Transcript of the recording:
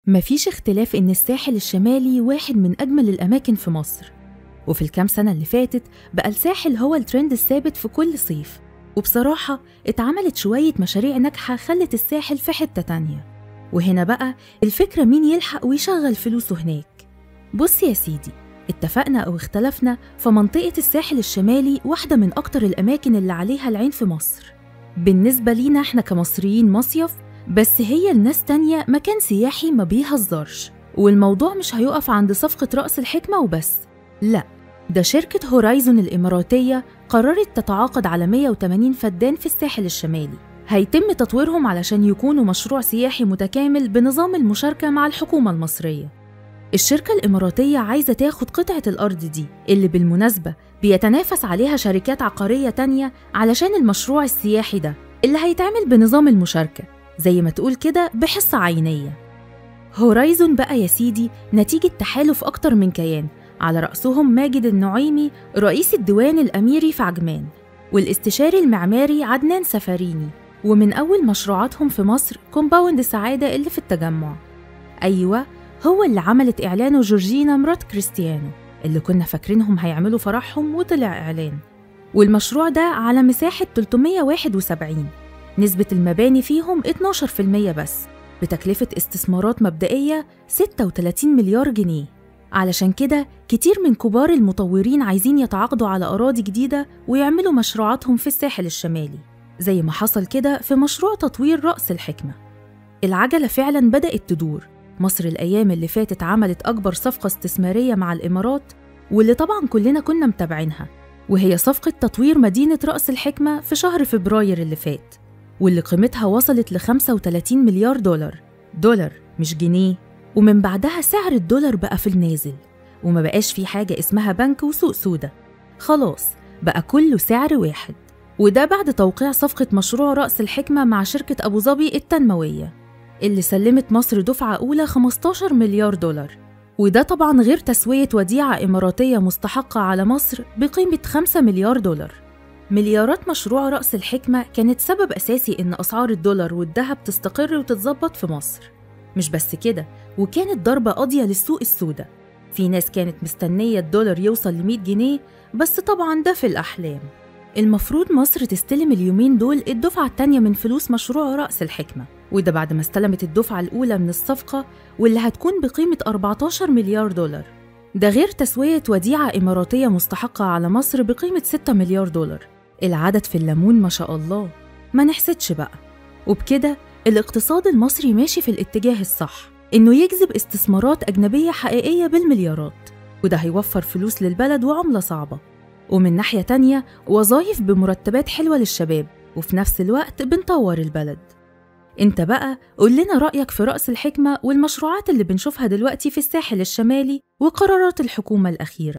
مفيش اختلاف إن الساحل الشمالي واحد من أجمل الأماكن في مصر وفي الكام سنة اللي فاتت بقى الساحل هو الترند الثابت في كل صيف وبصراحة اتعملت شوية مشاريع ناجحة خلت الساحل في حتة تانية وهنا بقى الفكرة مين يلحق ويشغل فلوسه هناك بص يا سيدي اتفقنا أو اختلفنا فمنطقة الساحل الشمالي واحدة من أكتر الأماكن اللي عليها العين في مصر بالنسبة لينا احنا كمصريين مصيف بس هي الناس تانية مكان سياحي ما بيهزرش والموضوع مش هيقف عند صفقة رأس الحكمة وبس لا ده شركة هورايزون الإماراتية قررت تتعاقد على 180 فدان في الساحل الشمالي هيتم تطويرهم علشان يكونوا مشروع سياحي متكامل بنظام المشاركة مع الحكومة المصرية الشركة الإماراتية عايزة تاخد قطعة الأرض دي اللي بالمناسبة بيتنافس عليها شركات عقارية تانية علشان المشروع السياحي ده اللي هيتعمل بنظام المشاركة زي ما تقول كده بحصة عينية هورايزون بقى يا سيدي نتيجة تحالف أكتر من كيان على رأسهم ماجد النعيمي رئيس الديوان الأميري في عجمان والاستشاري المعماري عدنان سفاريني ومن أول مشروعاتهم في مصر كومباوند سعادة اللي في التجمع أيوة هو اللي عملت إعلانه جورجينا مرات كريستيانو اللي كنا فاكرينهم هيعملوا فرحهم وطلع إعلان والمشروع ده على مساحة 371 نسبة المباني فيهم 12% بس بتكلفة استثمارات مبدئية 36 مليار جنيه علشان كده كتير من كبار المطورين عايزين يتعاقدوا على أراضي جديدة ويعملوا مشروعاتهم في الساحل الشمالي زي ما حصل كده في مشروع تطوير رأس الحكمة العجلة فعلا بدأت تدور مصر الأيام اللي فاتت عملت أكبر صفقة استثمارية مع الإمارات واللي طبعا كلنا كنا متابعينها وهي صفقة تطوير مدينة رأس الحكمة في شهر فبراير اللي فات واللي قيمتها وصلت ل 35 مليار دولار دولار مش جنيه ومن بعدها سعر الدولار بقى في النازل وما بقاش في حاجة اسمها بنك وسوق سودا خلاص بقى كله سعر واحد وده بعد توقيع صفقة مشروع رأس الحكمة مع شركة أبو ظبي التنموية اللي سلمت مصر دفعة أولى 15 مليار دولار وده طبعا غير تسوية وديعة إماراتية مستحقة على مصر بقيمة 5 مليار دولار مليارات مشروع رأس الحكمة كانت سبب أساسي إن أسعار الدولار والذهب تستقر وتتظبط في مصر مش بس كده وكانت ضربة قاضية للسوق السوداء في ناس كانت مستنية الدولار يوصل ل 100 جنيه بس طبعا ده في الأحلام المفروض مصر تستلم اليومين دول الدفعة التانية من فلوس مشروع رأس الحكمة وده بعد ما استلمت الدفعة الأولى من الصفقة واللي هتكون بقيمة 14 مليار دولار ده غير تسوية وديعة إماراتية مستحقة على مصر بقيمة 6 مليار دولار العدد في الليمون ما شاء الله ما نحسدش بقى وبكده الاقتصاد المصري ماشي في الاتجاه الصح إنه يجذب استثمارات أجنبية حقيقية بالمليارات وده هيوفر فلوس للبلد وعملة صعبة ومن ناحية تانية وظائف بمرتبات حلوة للشباب وفي نفس الوقت بنطور البلد انت بقى قول لنا رأيك في رأس الحكمة والمشروعات اللي بنشوفها دلوقتي في الساحل الشمالي وقرارات الحكومة الأخيرة